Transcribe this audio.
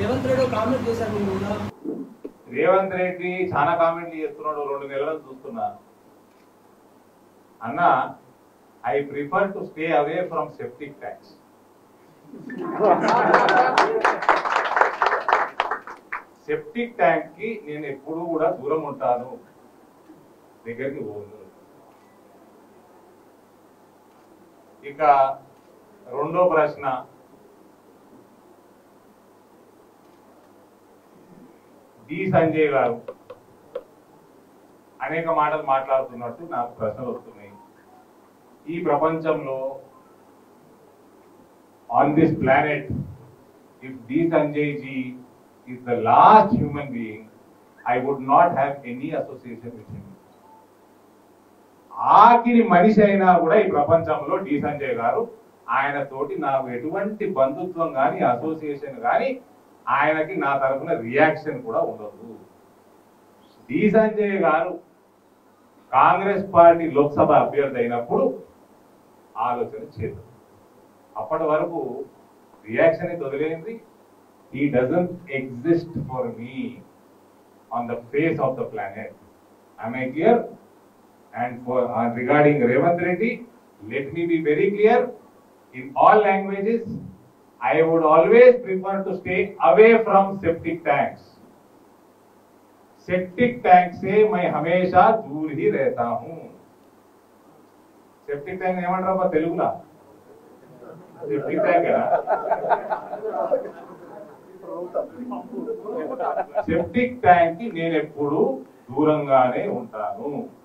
Revanth Reddy comment చేశారు మీరు కూడా రేవంత్ రెడ్డి చాలా కామెంట్లు చేస్తున్నాడు రెండు నెలలు చూస్తున్నా అన్న I prefer to stay away from septic tanks septic tank కి నేను ఎప్పుడూ కూడా దూరం ఉంటాను దగ్గరికి పోను ఇక రెండో ప్రశ్న డి సంజయ్ గారు అనేక మాటలు మాట్లాడుతున్నట్టు నాకు ప్రశ్నలు వస్తున్నాయి ఈ ప్రపంచంలో on this planet if the Sanjay ji is the last human being I would not have any association with him ఆఖరి మనిషి అయినా కూడా ఈ ప్రపంచంలో డి సంజయ్ గారు ఆయన తోటి నాకు ఎటువంటి బంధుత్వం కానీ అసోసియేషన్ కానీ ఆయనకి నా తరఫున రియాక్షన్ కూడా ఉండదు డి సంజయ్ గారు కాంగ్రెస్ పార్టీ లోక్సభ అభ్యర్థి అయినప్పుడు ఆలోచన చేద్దాం అప్పటి వరకు రియాక్షన్ వదిలేంది he doesn't exist for me on the face of the planet I I clear And for uh, regarding Revant Reddy, let me be very clear. In all languages, I would always prefer to stay away from septic tanks. Septic tank से मैं हमेशा दूर ही रहता हूँ septic tank ఏమంటారబ్బా తెలుగులా septic tank septic tank కి నేను ఎప్పుడు దూరంగానే ఉంటాను